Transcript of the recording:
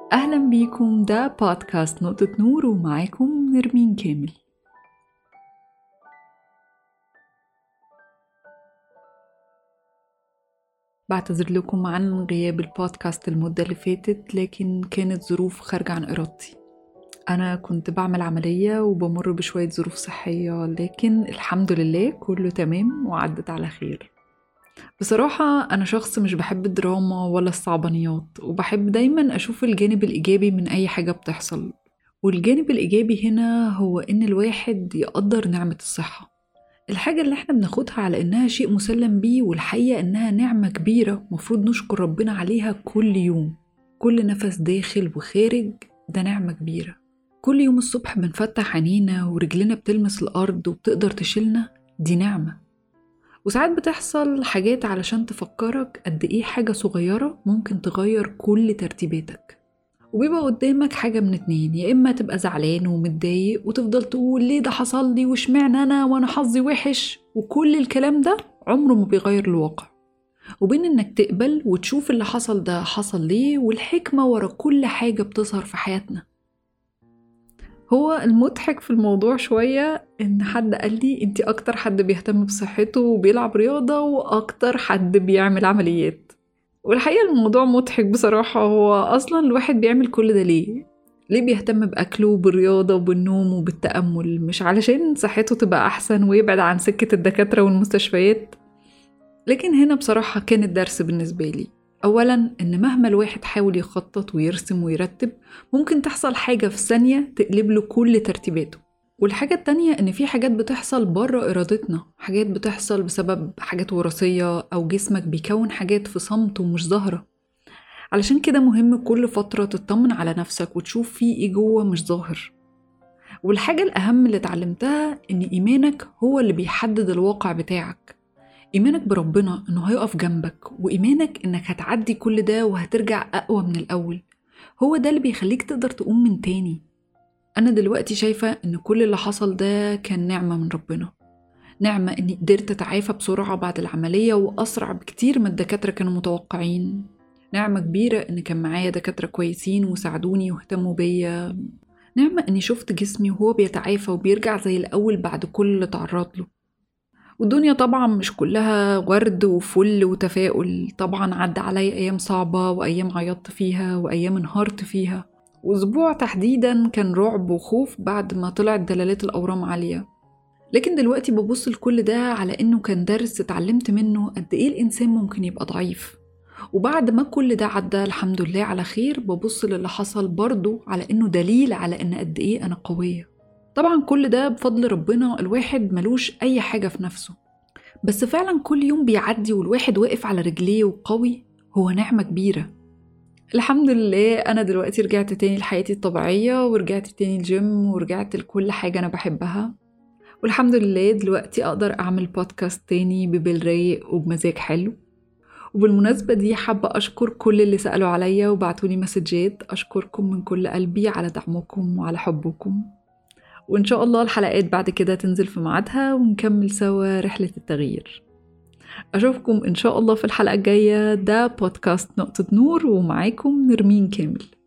أهلا بيكم ده بودكاست نقطة نور ومعاكم نرمين كامل بعتذر لكم عن غياب البودكاست المدة اللي فاتت لكن كانت ظروف خارجة عن إرادتي أنا كنت بعمل عملية وبمر بشوية ظروف صحية لكن الحمد لله كله تمام وعدت على خير بصراحة أنا شخص مش بحب الدراما ولا الصعبانيات وبحب دايما أشوف الجانب الإيجابي من أي حاجة بتحصل والجانب الإيجابي هنا هو إن الواحد يقدر نعمة الصحة الحاجة اللي احنا بناخدها على إنها شيء مسلم بيه والحقيقة إنها نعمة كبيرة مفروض نشكر ربنا عليها كل يوم كل نفس داخل وخارج ده نعمة كبيرة كل يوم الصبح بنفتح عينينا ورجلنا بتلمس الأرض وبتقدر تشيلنا دي نعمة وساعات بتحصل حاجات علشان تفكرك قد إيه حاجة صغيرة ممكن تغير كل ترتيباتك وبيبقى قدامك حاجة من اتنين يا إما تبقى زعلان ومتضايق وتفضل تقول ليه ده حصل لي واشمعنى أنا وأنا حظي وحش وكل الكلام ده عمره ما بيغير الواقع وبين إنك تقبل وتشوف اللي حصل ده حصل ليه والحكمة ورا كل حاجة بتظهر في حياتنا هو المضحك في الموضوع شوية إن حد قال لي أنت أكتر حد بيهتم بصحته وبيلعب رياضة وأكتر حد بيعمل عمليات والحقيقة الموضوع مضحك بصراحة هو أصلا الواحد بيعمل كل ده ليه؟ ليه بيهتم بأكله وبالرياضة وبالنوم وبالتأمل مش علشان صحته تبقى أحسن ويبعد عن سكة الدكاترة والمستشفيات لكن هنا بصراحة كان الدرس بالنسبة لي أولا إن مهما الواحد حاول يخطط ويرسم ويرتب ممكن تحصل حاجة في ثانية تقلب له كل ترتيباته والحاجة التانية إن في حاجات بتحصل بره إرادتنا حاجات بتحصل بسبب حاجات وراثية أو جسمك بيكون حاجات في صمت ومش ظاهرة علشان كده مهم كل فترة تطمن على نفسك وتشوف في إيه جوه مش ظاهر والحاجة الأهم اللي اتعلمتها إن إيمانك هو اللي بيحدد الواقع بتاعك إيمانك بربنا إنه هيقف جنبك وإيمانك إنك هتعدي كل ده وهترجع أقوى من الأول هو ده اللي بيخليك تقدر تقوم من تاني أنا دلوقتي شايفة إن كل اللي حصل ده كان نعمة من ربنا نعمة إني قدرت أتعافى بسرعة بعد العملية وأسرع بكتير ما الدكاترة كانوا متوقعين نعمة كبيرة إن كان معايا دكاترة كويسين وساعدوني واهتموا بيا نعمة إني شفت جسمي وهو بيتعافى وبيرجع زي الأول بعد كل اللي تعرض له والدنيا طبعا مش كلها ورد وفل وتفاؤل طبعا عدى عليا أيام صعبة وأيام عيطت فيها وأيام انهارت فيها وأسبوع تحديدا كان رعب وخوف بعد ما طلعت دلالات الأورام عالية لكن دلوقتي ببص لكل ده على إنه كان درس اتعلمت منه قد إيه الإنسان ممكن يبقى ضعيف وبعد ما كل ده عدى الحمد لله على خير ببص للي حصل برضه على إنه دليل على إن قد إيه أنا قوية طبعا كل ده بفضل ربنا الواحد ملوش أي حاجة في نفسه بس فعلا كل يوم بيعدي والواحد واقف على رجليه وقوي هو نعمة كبيرة الحمد لله أنا دلوقتي رجعت تاني لحياتي الطبيعية ورجعت تاني الجيم ورجعت لكل حاجة أنا بحبها والحمد لله دلوقتي أقدر أعمل بودكاست تاني ببال رايق وبمزاج حلو وبالمناسبة دي حابة أشكر كل اللي سألوا عليا وبعتولي مسجات أشكركم من كل قلبي على دعمكم وعلى حبكم وإن شاء الله الحلقات بعد كده تنزل في ميعادها ونكمل سوا رحلة التغيير أشوفكم إن شاء الله في الحلقة الجاية ده بودكاست نقطة نور ومعاكم نرمين كامل